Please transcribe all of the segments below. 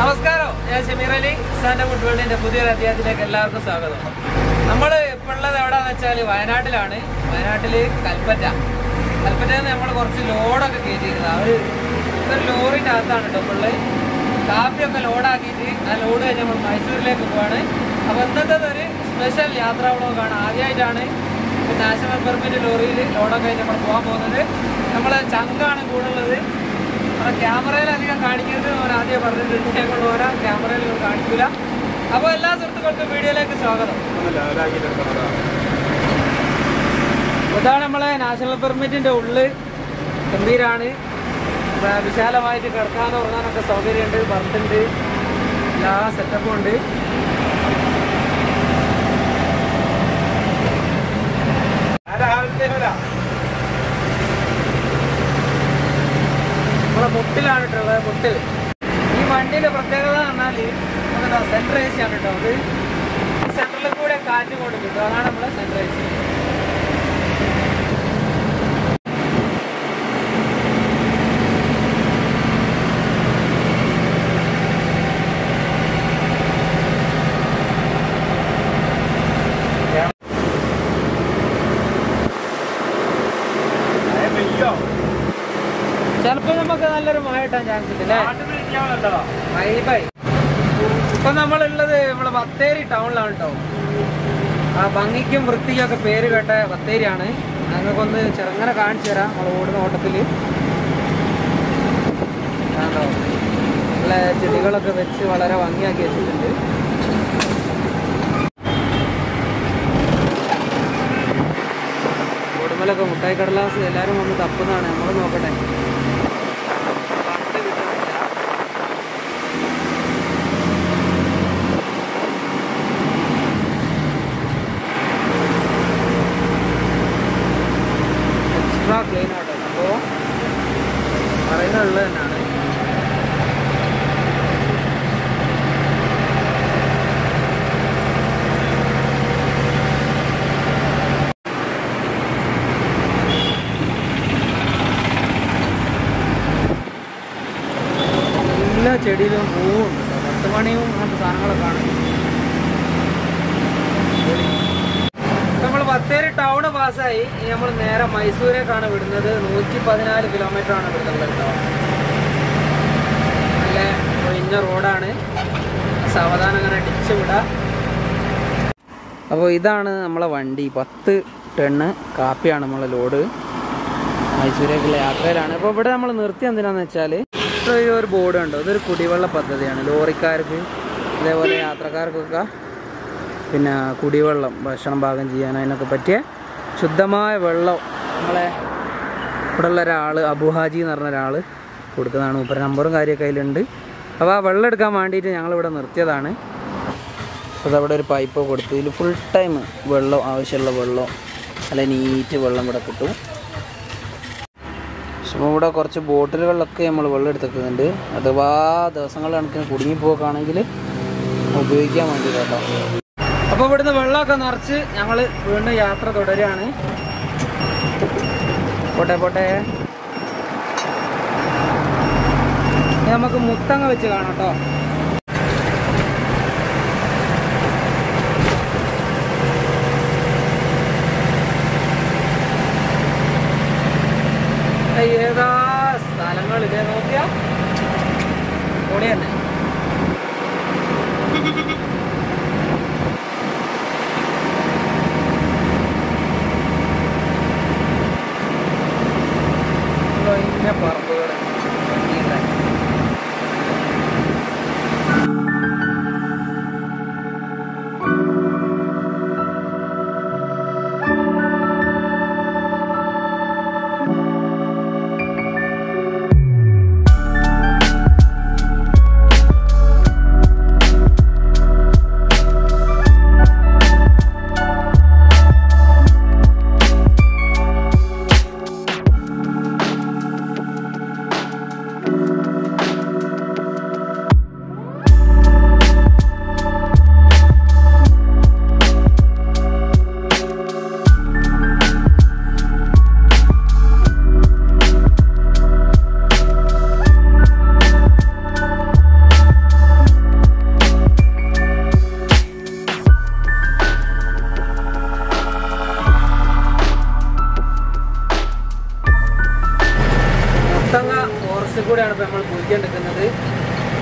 നമസ്കാരം ഞാൻ ഷമീർ അലി സാന്റെ ഫുഡ് വേൾഡിന്റെ പുതിയൊരു അധ്യായത്തിലേക്ക് എല്ലാവർക്കും സ്വാഗതം നമ്മൾ ഇപ്പോൾ ഉള്ളത് എവിടെയാന്ന് വെച്ചാൽ വയനാട്ടിലാണ് വയനാട്ടിൽ കൽപ്പറ്റ കൽപ്പറ്റയിൽ നമ്മൾ കുറച്ച് ലോഡൊക്കെ കയറ്റിയിരിക്കുന്നത് അവർ ഒരു ലോറിൻ്റെ അകത്താണ് കേട്ടോ ഇപ്പോൾ ഉള്ളത് കാപ്പിയൊക്കെ ലോഡാക്കിയിട്ട് ആ ലോഡ് കഴിഞ്ഞ് നമ്മൾ മൈസൂരിലേക്ക് പോവാണ് അപ്പോൾ ഇന്നത്തെ ഒരു സ്പെഷ്യൽ യാത്രാ വ്ളോഗാണ് ആദ്യമായിട്ടാണ് നാഷണൽ പെർമിറ്റ് ലോറിയിൽ ലോഡൊക്കെ കഴിഞ്ഞ് നമ്മൾ പോകാൻ പോകുന്നത് നമ്മളെ ചങ്കാണ് കൂടുള്ളത് നമ്മുടെ ക്യാമറയിൽ അധികം കാണിക്കരുത് അവൻ ആദ്യം പറഞ്ഞിട്ടുണ്ട് ഞാൻ കൊണ്ട് പോരാ ക്യാമറയിൽ ഒന്നും കാണിക്കൂല അപ്പോൾ എല്ലാ സുഹൃത്തുക്കൾക്കും വീഡിയോയിലേക്ക് സ്വാഗതം ഇതാണ് നമ്മളെ നാഷണൽ പെർമിറ്റിന്റെ ഉള്ളിൽ ഗംഭീരാണ് ഇപ്പൊ വിശാലമായിട്ട് കിടക്കാനോ ഉറങ്ങാനൊക്കെ സൗകര്യമുണ്ട് ബർത്തുണ്ട് എല്ലാ സെറ്റപ്പും ഉണ്ട് നമ്മളെ മുട്ടിലാണ് കേട്ടുള്ളത് മുട്ടിൽ ഈ വണ്ടിയുടെ പ്രത്യേകത എന്ന് പറഞ്ഞാൽ സെൻട്രൽ എ സി ആണ് കേട്ടോ അത് സെൻട്രലിൽ കൂടെ കാറ്റ് കൊണ്ട് കിട്ടും അതാണ് നമ്മളെ സെൻട്രൽ എ സി ചിലപ്പോ നമുക്ക് നല്ലൊരു മഴ കിട്ടാൻ ചാൻസ് ഉണ്ട് അല്ലേ വൈബായി ഇപ്പൊ നമ്മളുള്ളത് നമ്മളെ ബത്തേരി ടൗണിലാണ് കേട്ടോ ആ ഭംഗിക്കും വൃത്തിക്കും ഒക്കെ പേര് കേട്ട ബത്തേരിയാണ് ഞങ്ങൾക്കൊന്ന് ചെറുങ്ങനെ കാണിച്ചു തരാം നമ്മൾ ഓടുന്ന ഓട്ടത്തില് കണ്ടോ നല്ല ചെടികളൊക്കെ വെച്ച് വളരെ ഭംഗിയാക്കി വെച്ചിട്ടുണ്ട് ഓടുമ്പലൊക്കെ മുട്ടായി കടലാസ് എല്ലാവരും വന്ന് തപ്പുന്നതാണ് നമ്മൾ നോക്കട്ടെ കണ്ട് കിട്ടുന്നില്ല എക്സ്ട്രാ ക്ലീൻ ആട്ടോ സംഭവം പറയുന്നുള്ളത് തന്നെയാണ് എല്ലാ ചെടിയിലും പൂവും ഉണ്ട് കേട്ടോ. പത്ത് മണിയും അങ്ങനത്തെ സാധനങ്ങളൊക്കെ ആണ് നമ്മൾ ബത്തേരി ടൗണ് പാസ്സായി ഇനി നമ്മൾ നേരെ മൈസൂരേക്കാണ് വിടുന്നത് നൂറ്റി പതിനാല് കിലോമീറ്റർ ആണ് വിടുന്നത് കേട്ടോ നല്ല ഒഴിഞ്ഞ റോഡാണ് സാവധാനം അങ്ങനെ അടിച്ചു വിടാം അപ്പോൾ ഇതാണ് നമ്മളെ വണ്ടി പത്ത് ടണ്ണ് കാപ്പിയാണ് നമ്മളെ ലോഡ് മൈസൂരേക്കുള്ള യാത്രയിലാണ് അപ്പോൾ ഇവിടെ നമ്മൾ നിർത്തി എന്തിനാന്ന് വെച്ചാൽ ഇപ്പോൾ ഈ ഒരു ബോർഡ് ഉണ്ട് ഇതൊരു കുടിവെള്ള പദ്ധതിയാണ് ലോറിക്കാർക്ക് അതേപോലെ യാത്രക്കാർക്കൊക്കെ പിന്നെ കുടിവെള്ളം ഭക്ഷണം പാകം ചെയ്യാൻ അതിനൊക്കെ പറ്റിയ ശുദ്ധമായ വെള്ളം നമ്മളെ ഇവിടെ ഉള്ള ഒരാൾ അബുഹാജി എന്ന് പറഞ്ഞ ഒരാൾ കൊടുത്തതാണ് മൂപ്പര നമ്പറും കാര്യമൊക്കെ അതിലുണ്ട് അപ്പോൾ ആ വെള്ളം എടുക്കാൻ വേണ്ടിയിട്ട് ഞങ്ങളിവിടെ നിർത്തിയതാണ് അപ്പോൾ അവിടെ ഒരു പൈപ്പ് കൊടുത്തു ഇതിൽ ഫുൾ ടൈം വെള്ളം ആവശ്യമുള്ള വെള്ളം നല്ല നീറ്റ് വെള്ളം ഇവിടെ കിട്ടും അപ്പോൾ ഇവിടെ കുറച്ച് ബോട്ടിലുകളിലൊക്കെ നമ്മൾ വെള്ളം എടുത്തിട്ടുണ്ട് അഥവാ ദിവസങ്ങൾ കണക്കിന് കുടുങ്ങിപ്പോക്കാണെങ്കിൽ ഉപയോഗിക്കാൻ വേണ്ടി കേട്ടോ അപ്പോൾ ഇവിടുന്ന് വെള്ളമൊക്കെ നിറച്ച് ഞങ്ങൾ വീണ്ടും യാത്ര തുടരുകയാണ് പോട്ടെ പോട്ടെ ഇനി നമുക്ക് മുത്തങ്ങ വെച്ച് കാണാം കേട്ടോ ഏതാ സ്ഥലങ്ങൾ ഇതേ നോക്കിയാ പൊളി തന്നെ ഒഴിഞ്ഞ പറമ്പുകൾ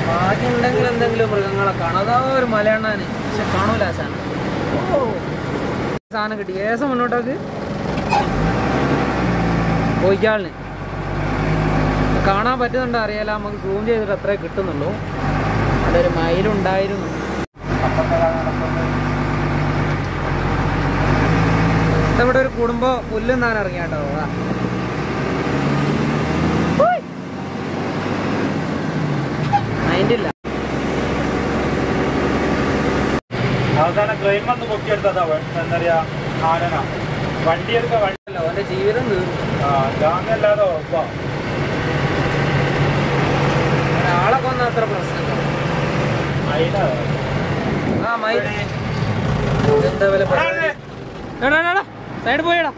ഭാഗ്യമുണ്ടെങ്കിൽ എന്തെങ്കിലും മൃഗങ്ങളെ കാണാം അതാ ഒരു മലയണ്ണാന് പക്ഷെ കാണൂല ആ സാധനം ഓ സാധനം കിട്ടി ഏസം മുന്നോട്ടേക്ക് പോയിക്കാളിന് കാണാൻ പറ്റുന്നുണ്ടോ അറിയാലോ നമുക്ക് സൂം ചെയ്തിട്ട് അത്രേ കിട്ടുന്നുള്ളൂ അവിടെ ഒരു മയിലുണ്ടായിരുന്നു ഇവിടെ ഒരു കുടുംബം പുല്ലുന്നാൻ ഇറങ്ങിയാട്ടോ അതാ മൈൻഡില്ല അവസാനം ക്ലെയിം വന്ന് പൊക്കിയെടുത്തതാ വ- എന്താ പറയാ ആനന വണ്ടി എടുക്ക വണ്ടി അല്ല ഓന്റെ ജീവിതം തീർന്നു ആ ജാമ്യല്ലാതെ ഉറപ്പാ ഒരാളെ കൊന്ന അത്ര പ്രശ്നമില്ല അയില ആ മയിൽ എന്താ വില സൈഡ് പോയടാ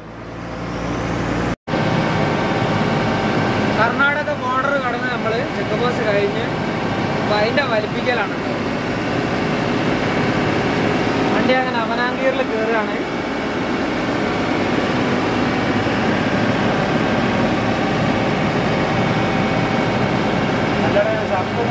കർണാടക ബോർഡർ കടന്ന് നമ്മള് ചെക്ക് പോസ്റ്റ് കഴിഞ്ഞ് അപ്പൊ അതിന്റെ വലിപ്പിക്കലാണ് വണ്ടി അങ്ങനെ അവനാങ്കീറിൽ കയറുകയാണ് നല്ല ശബ്ദം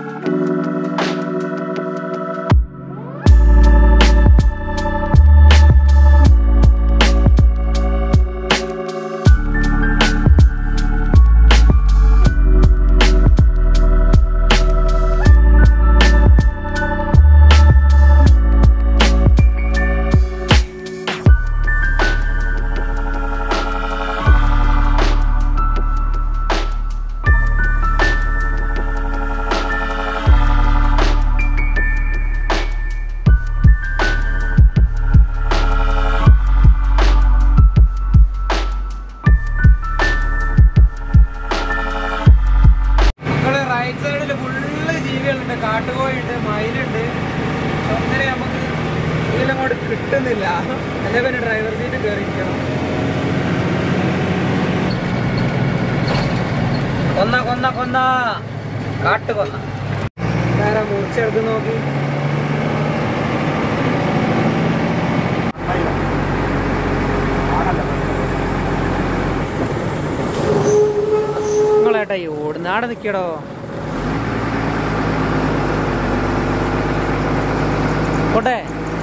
മക്കള് റൈറ്റ് സൈഡിൽ ഫുള്ള് ജീവികളുണ്ട് കാട്ടുകോയുണ്ട് മയിലുണ്ട് പക്ഷെ ഒന്നിനെ നമുക്ക് ഇതിലങ്ങോട്ട് കിട്ടുന്നില്ല എന്റെ പിന്നെ ഡ്രൈവർ സീറ്റ് കയറിയിരിക്കണം കൊന്ന കൊന്ന കൊന്ന കാട്ട് കൊന്ന വേറെ മുറിച്ചെടുത്ത് നോക്കി നിങ്ങളേട്ടാ ഈ ഓടുന്ന ആടെ നിക്കടോ പോട്ടെ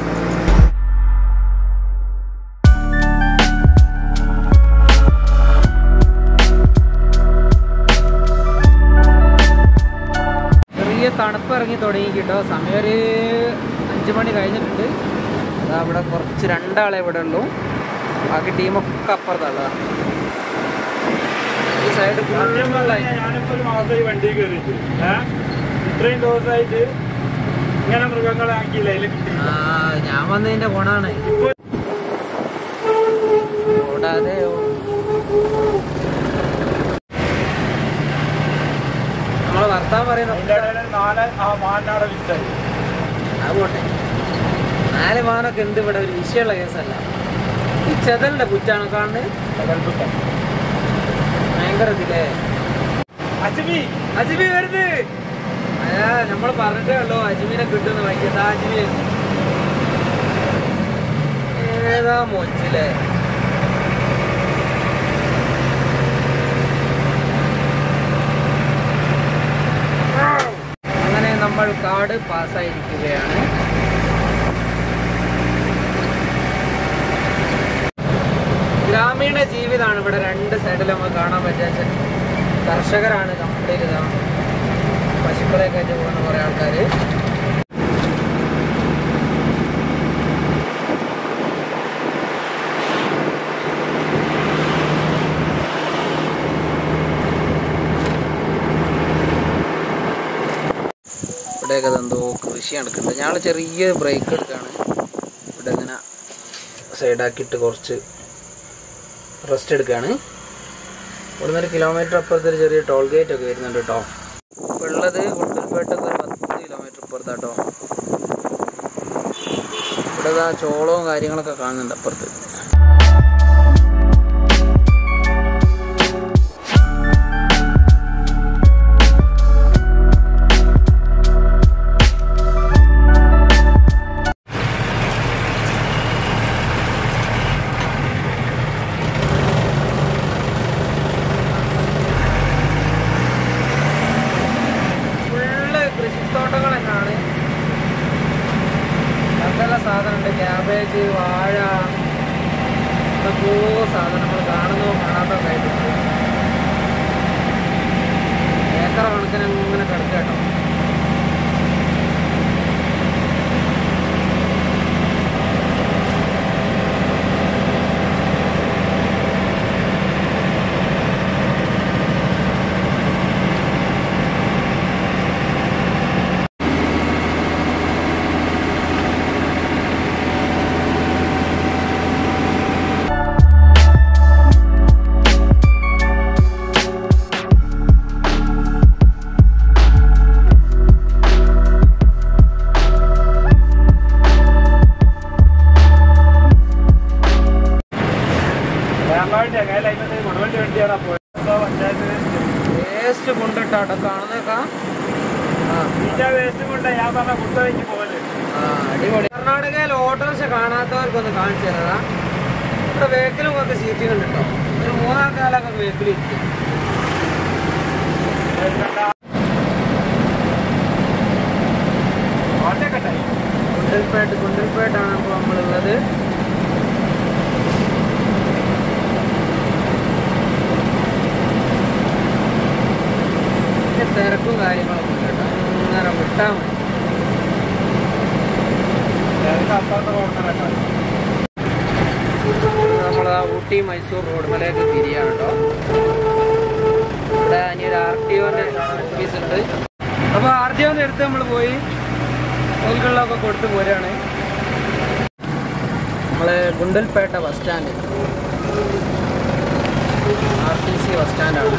ചെറിയ തണുപ്പ് ഇറങ്ങി തുടങ്ങി കേട്ടോ സമയം ഒരു അഞ്ച് മണി കഴിഞ്ഞിട്ടുണ്ട് അതാ ഇവിടെ കുറച്ച് രണ്ടാളെ ഇവിടെ ഉള്ളൂ ബാക്കി ടീമൊക്കെ അപ്പുറത്തുള്ളതാ ഈ സൈഡ് സത്യം ഫുള്ളും പറഞ്ഞാ ഞാനിപ്പോ ഒരു മാസമായി വണ്ടി കയറിയിട്ട് ഏഹ് ഇത്രയും ദിവസമായിട്ട് ഇങ്ങനെ മൃഗങ്ങളെ ആക്കിയില്ല അതിൽ കിട്ടി ആ ഞാൻ വന്നതിന്റെ ഗുണാണ് ഇപ്പൊ ഓടാതെ നമ്മളെ ഭർത്താവ് പറയുന്ന അതിന്റെ ഇടയിൽ നാല് ആ മാനാടെ വിറ്റായി അത് പോട്ടെ നാല് മാനൊക്കെ എന്ത് ഇവിടെ ഒരു വിഷയമുള്ള കേസല്ല ഈ ചെതലിന്റെ പുറ്റാണ് കാണുന്നത് ഭയങ്കര ഇതില്ലേ അച്ഛബി അജ്മി വരുന്നത് അയ്യാ നമ്മൾ പറഞ്ഞിട്ടേ ഉള്ളൂ അജ്മീനെ കിട്ടുന്ന ഭയങ്കര അജ്മി ഏതാ മൊച്ചില്ലേ അങ്ങനെ നമ്മൾ കാട് പാസ്സായിരിക്കുകയാണ് ഗ്രാമീണ ജീവിതമാണ് ഇവിടെ രണ്ട് സൈഡിൽ നമുക്ക് കാണാൻ പറ്റുക കർഷകരാണ് കംപ്ലീറ്റ് ഇതാ പശുക്കളെയൊക്കെ ആയിട്ട് പോകുന്ന കുറേ ആൾക്കാർ ഇവിടെയൊക്കെ എന്തോ കൃഷി നടക്കുന്നുണ്ട് ഞങ്ങൾ ചെറിയ ബ്രേക്ക് എടുക്കുകയാണ് ഇവിടെ ഇങ്ങനെ സൈഡാക്കിയിട്ട് കുറച്ച് റെസ്റ്റ് എടുക്കുകയാണ് ഇവിടുന്ന് ഒരു കിലോമീറ്റർ അപ്പുറത്ത് ഒരു ചെറിയ ടോൾ ഗേറ്റ് ഒക്കെ വരുന്നുണ്ട് കേട്ടോ ഇപ്പോൾ ഉള്ളത് ഉടുത്തൽപേട്ടൊക്കെ ഒരു പത്ത് കിലോമീറ്റർ അപ്പുറത്താട്ടോ ഇവിടെ ദാ ചോളവും കാര്യങ്ങളൊക്കെ കാണുന്നുണ്ട് അപ്പുറത്ത് ഫുള്ള് കൃഷി ക്യാബേജ് വാഴ എന്തൊക്കെയോ സാധനങ്ങൾ കാണുന്നോ കാണാത്തോ ആയിട്ടുണ്ട് ഏക്കർ കണക്കിന് അങ്ങനെ കിടക്കുക കേട്ടോ വേമ്പാവണ്ടി അങ്ങനെ അതിനകത്ത് കൊടുവണ്ടി വണ്ടിയാണ് അപ്പോൾ പഞ്ചായത്ത് വേസ്റ്റ് കൊണ്ടിട്ടാട്ടോ കാണുന്നേക്കാ ആ ഈറ്റ വേസ്റ്റ് കൊണ്ട് ഞാൻ പറഞ്ഞ കുത്തവയ്ക്ക് പോലെ ആ, അടിപൊളി കർണാടകയിൽ ഓട്ടോറിക്ഷ കാണാത്തവർക്കൊന്ന് കാണിച്ചു തരാ ഇവിടെ വേക്കിലും ഒക്കെ സീറ്റിംഗ് ഉണ്ട് കേട്ടോ ഒരു മൂന്നാം കാലൊക്കെ വേക്കിൽ ഇരിക്കും ഓട്ടക്കട്ടെ കുണ്ടൽപേട്ട് കുണ്ടൽപേട്ടാണ് ഇപ്പോൾ നമ്മളുള്ളത് വലിയ തിരക്കും കാര്യങ്ങളൊന്നും ഇല്ല കേട്ടോ അങ്ങനെ വിട്ടാൽ മതി ഞങ്ങൾക്ക് അപ്പുറത്തെ റോഡിനൊക്കെ നമ്മൾ ആ ഊട്ടി മൈസൂർ റോഡ് മലയൊക്കെ തിരിയാണ് കേട്ടോ ഇവിടെ ഇനി ഒരു ആർ ടി ഒന്റെ ഓഫീസ് ഉണ്ട് അപ്പൊ ആർ ടി ഒന്റെ അടുത്ത് നമ്മൾ പോയി ഓൽകളിലൊക്കെ കൊടുത്തു പോരാണ് നമ്മള് Gundlupet bus stand R T C bus സ്റ്റാൻഡാണ്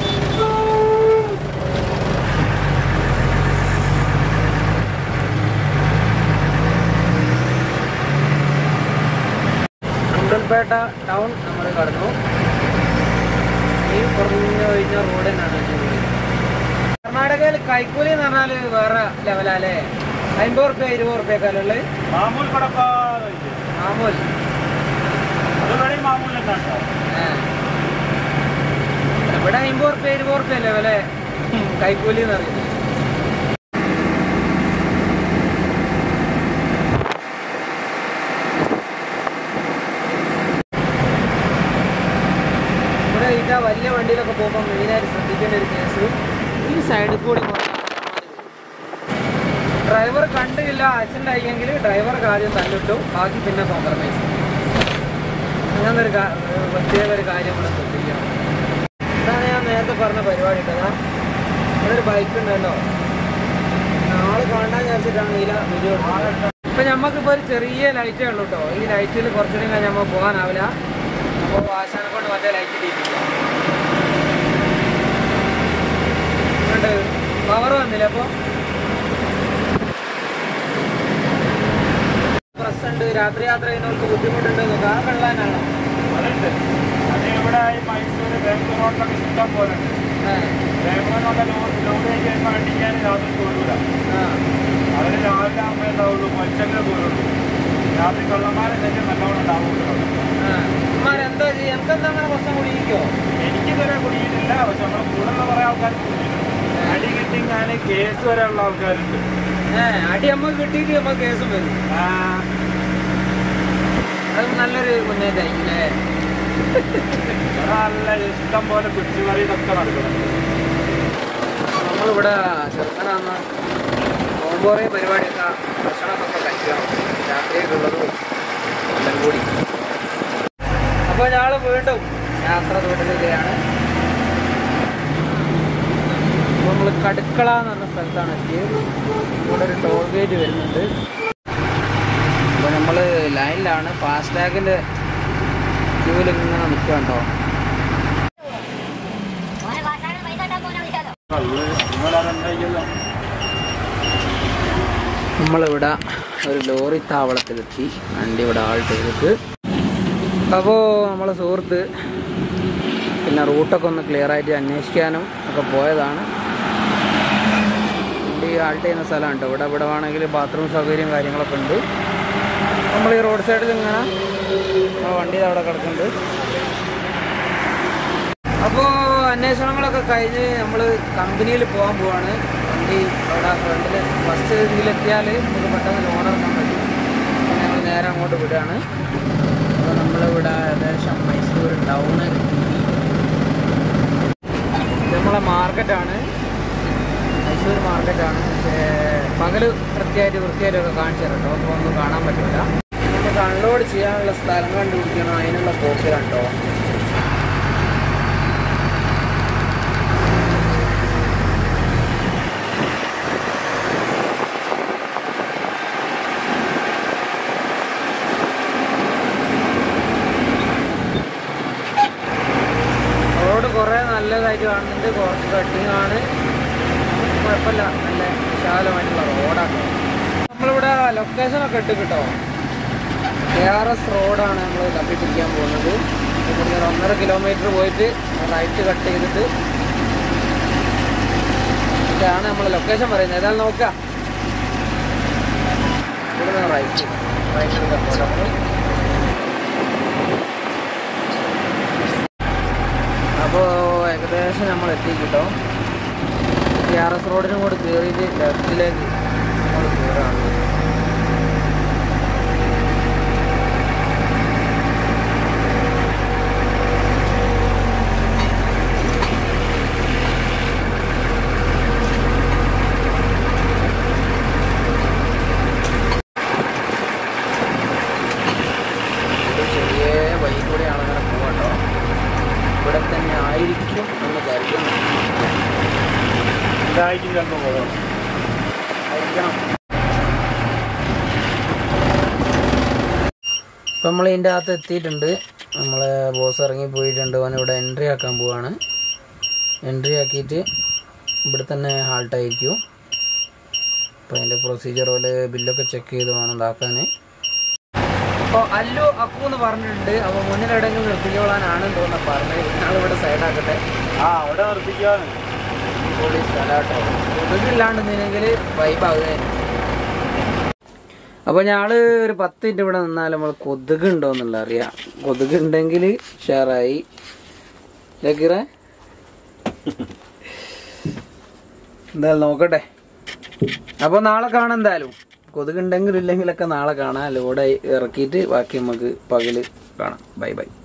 ഗുണ്ടൽപേട്ട ടൗൺ നമ്മൾ കടന്നു ഈ കുറഞ്ഞു കഴിഞ്ഞ റോഡ് തന്നെയാണ് ഇതിന്റെ ഉള്ളിൽ. കർണാടകയിൽ കൈക്കൂലി എന്ന് പറഞ്ഞാല് വേറെ ലെവലല്ലേ അമ്പത് റുപ്യ ഇരുപത് റുപ്യക്കാലുള്ളത് മാമൂൽ കടപ്പാ മാമൂൽ അത് വേണേ മാമൂൽ തന്നെ ഏ. ഇവിടെ അമ്പത് റുപ്യ ഇരുപത് റുപ്യ ലെവലെ കൈക്കൂലി എന്ന് പറയുന്നത് ഇവിടെ ഇതാ വലിയ വണ്ടിയിലൊക്കെ പോകുമ്പോൾ മെയിനായിട്ട് ശ്രദ്ധിക്കേണ്ട ഒരു കേസ് ഈ സൈഡിൽ കൂടി ഡ്രൈവർ കണ്ടില്ല ആക്സിഡന്റ് ആയെങ്കിൽ ഡ്രൈവർക്ക് ആദ്യം തല്ലിട്ടു ബാക്കി പിന്നെ കോംപ്രമൈസ് അങ്ങനെ ഒരു കാ- ഏർ പ്രത്യേക ഒരു കാര്യം ഇവിടെ ശ്രദ്ധിക്കണം ഇതാണ് ഞാൻ നേരത്തെ പറഞ്ഞ പരിപാടി കേട്ടോ ഇവിടെ ഒരു ബൈക്ക് ഉണ്ടല്ലോ നാളെ കാണാൻ വിചാരിച്ചിട്ടാണ് ഇതില വീഡിയോ ഇപ്പൊ ഞമ്മക്കിപ്പോ ഒരു ചെറിയ ലൈറ്റേ ഉള്ളൂ കേട്ടോ ഈ ലൈറ്റിൽ കുറച്ചുകൂടി കഴിഞ്ഞാൽ നമ്മൾ പോകാനാവില്ല അപ്പോൾ വാശാനെ കൊണ്ട് മറ്റേ ലൈറ്റ് ഇട്ടിരിക്കുക പവർ വന്നില്ല അപ്പൊ പ്രശ്നമുണ്ട് രാത്രി യാത്ര ചെയ്യുന്നവർക്ക് ബുദ്ധിമുട്ടുണ്ട് കാർ കള്ളാനാണോ അതുണ്ട് അത് ഇവിടെ ഈ മൈസൂർ ബാംഗ്ലൂർ റോഡിലൊക്കെ ഇഷ്ടം പോലെ ഉണ്ട് ബാംഗ്ലൂരിനൊക്കെ ലോഡ് ലോഡ് ചെയ്യുമ്പോൾ അടിക്കാൻ രാത്രി പോരൂല അതിന് രാവിലെ ആകുമ്പോൾ ഉണ്ടാവുള്ളൂ മത്സ്യങ്ങളെ പോരുള്ളൂ രാത്രി കള്ളന്മാരെ തന്നെ നല്ലോണം ഉണ്ടാവുള്ളൂ എന്താ ചെയ്യാ എന്താ അങ്ങനെ പ്രശ്നം കുടിക്കോ എനിക്കിതുവരെ കുടിയിട്ടില്ല പക്ഷെ നമ്മുടെ കൂടെയുള്ള കുറേ ആൾക്കാർ കുടിച്ചിട്ടുണ്ട് അടി കിട്ടി ഞാൻ കേസ് വരെ ഉള്ള ആൾക്കാരുണ്ട് ഏഹ് അടി അമ്മ കിട്ടിയിട്ട് നമ്മ കേസും വരും ആ, അത് നല്ലൊരു മുന്നേറ്റായിരിക്കും അല്ലേ ഇവിടെ നല്ല ഇഷ്ടം പോലെ പിടിച്ചുപറി ഇതൊക്കെ നടക്കുന്നുണ്ട് നമ്മളിവിടെ ചെറുക്കനാന്ന് നോമ്പോറേ പരിപാടിയൊക്കെ ഭക്ഷണമൊക്കെ കഴിക്കണം രാത്രിയൊക്കെയുള്ളതും എല്ലാം കൂടി അപ്പോൾ ഞങ്ങൾ വീണ്ടും യാത്ര തുടരുകയാണ് നമ്മൾ കടുക്കള എന്ന് പറഞ്ഞ സ്ഥലത്താണ് എത്തിയത് ഇവിടെ ഒരു ടോൾ ഗേറ്റ് വരുന്നുണ്ട് അപ്പോൾ നമ്മൾ ലൈനിലാണ് ഫാസ്ടാഗിൻ്റെ ക്യൂവിൽ ഇങ്ങനെ നിൽക്കുകയുണ്ടോ ഓനെ ഭാഷയുടെ പൈസ ഇട്ടാൻ പോകാൻ വിളിച്ചാലോ കള്ള് നിങ്ങളതെന്താ നമ്മളിവിടെ ഒരു ലോറി താവളത്തിലെത്തി വണ്ടി ഇവിടെ ആൾട്ട് ചെയ്തിട്ട് അപ്പോൾ നമ്മളെ സുഹൃത്ത് പിന്നെ റൂട്ടൊക്കെ ഒന്ന് ക്ലിയർ ആയിട്ട് അന്വേഷിക്കാനും ഒക്കെ പോയതാണ് വണ്ടി ആൾട്ട് ചെയ്യുന്ന സ്ഥലമാണ് കേട്ടോ ഇവിടെ ഇവിടെ വേണമെങ്കിൽ ബാത്റൂം സൗകര്യം കാര്യങ്ങളൊക്കെ ഉണ്ട് നമ്മൾ ഈ റോഡ് സൈഡിൽ ഇങ്ങനെ നമ്മളെ വണ്ടി ദാ അവിടെ കിടക്കുന്നുണ്ട് അപ്പോൾ അന്വേഷണങ്ങളൊക്കെ കഴിഞ്ഞ് നമ്മൾ കമ്പനിയിൽ പോകാൻ പോവാണ് വണ്ടി അവിടെ ഫ്രണ്ടിൽ ഫസ്റ്റ് ഇതിലെത്തിയാൽ നമുക്ക് പെട്ടെന്ന് ലോൺ ഇറക്കാൻ പറ്റും പിന്നെ ഞങ്ങൾ നേരെ നേരെ അങ്ങോട്ട് വിടുകയാണ് അപ്പോൾ നമ്മളിവിടെ ഏകദേശം മൈസൂർ ടൗണ് നമ്മളെ മാർക്കറ്റാണ് മൈസൂർ മാർക്കറ്റാണ് പക്ഷേ പകല് കൃത്യമായിട്ട് വൃത്തിയായിട്ടൊക്കെ കാണിച്ചു തരാം കേട്ടോ അപ്പോൾ ഒന്നും കാണാൻ പറ്റില്ല നമുക്ക് അൺലോഡ് ചെയ്യാനുള്ള സ്ഥലം കണ്ടുപിടിക്കണം അതിനുള്ള പോക്കിലാണ് കേട്ടോ റോഡ് കുറേ നല്ലതായിട്ട് കാണുന്നുണ്ട് കുറച്ച് കട്ടിങ് ആണ് കുഴപ്പമില്ല നല്ല വിശാലമായിട്ടുള്ള റോഡാണ് നമ്മളിവിടെ ലൊക്കേഷനൊക്കെ ഇട്ട് കിട്ടോ കെ ആർ എസ് റോഡാണ് നമ്മൾ തപ്പിപ്പിടിക്കാൻ പോകുന്നത് ഇവിടുന്ന് ഒരു ഒന്നര കിലോമീറ്റർ പോയിട്ട് റൈറ്റ് കട്ട് ചെയ്തിട്ട് ഇതാണ് നമ്മൾ ലൊക്കേഷൻ പറയുന്നത് ഏതായാലും നോക്കാം ഇവിടുന്ന് റൈറ്റ് റൈറ്റ് എടുക്കാം നമ്മൾ അപ്പോൾ ഏകദേശം നമ്മൾ എത്തി കേട്ടോ കെ ആർ എസ് റോഡിനും കൂടെ കയറിയിട്ട് ലെഫ്റ്റിലേക്ക് നമ്മൾ കയറാണ് ഒരു ചെറിയ വഴി കൂടെയാണ് അങ്ങനെ പോകട്ടോ ഇവിടെ തന്നെ ആയിരിക്കും എന്ന് കരുതുന്നു ഇതായിട്ട് രണ്ടു പോകണം ആയിരിക്കണം ഇപ്പം നമ്മൾ ഇതിൻ്റെ അകത്ത് എത്തിയിട്ടുണ്ട് നമ്മളെ ബോസ് ഇറങ്ങി പോയിട്ടുണ്ട് അവൻ ഇവിടെ എൻട്രി ആക്കാൻ പോവാണ് എൻട്രി ആക്കിയിട്ട് ഇവിടെ തന്നെ ഹാൾട്ടായിരിക്കും അപ്പോൾ അതിൻ്റെ പ്രൊസീജിയർ പോലെ ബില്ലൊക്കെ ചെക്ക് ചെയ്ത് വേണം ഇതാക്കാൻ അപ്പോൾ അല്ലു അക്കു എന്ന് പറഞ്ഞിട്ടുണ്ട് അപ്പോൾ മുന്നിൽ എവിടെയെങ്കിലും നിർത്തിക്കോളാനാണ് തോന്നുന്നത് പറഞ്ഞത് ഞങ്ങളിവിടെ സൈഡാക്കട്ടെ ആ അവിടെ നിർത്തിക്കാണ് പൊളി സ്ഥലാട്ടോ കൊതുകില്ലാണ്ടെന്നെങ്കിൽ വൈബാകുകയായിരുന്നു അപ്പൊ ഞങ്ങള് ഒരു പത്ത് മിനിറ്റ് ഇവിടെ നിന്നാൽ നമ്മൾ കൊതുക് ഉണ്ടോ എന്നുള്ള അറിയാം കൊതുക് ഉണ്ടെങ്കിൽ ഷെയറായി ലക്കീറ എന്തായാലും നോക്കട്ടെ അപ്പൊ നാളെ കാണാം എന്തായാലും കൊതുക് ഉണ്ടെങ്കിലും ഇല്ലെങ്കിലൊക്കെ നാളെ കാണാം ലോഡ് ഇറക്കിയിട്ട് ബാക്കി നമുക്ക് പകല് കാണാം ബൈ ബൈ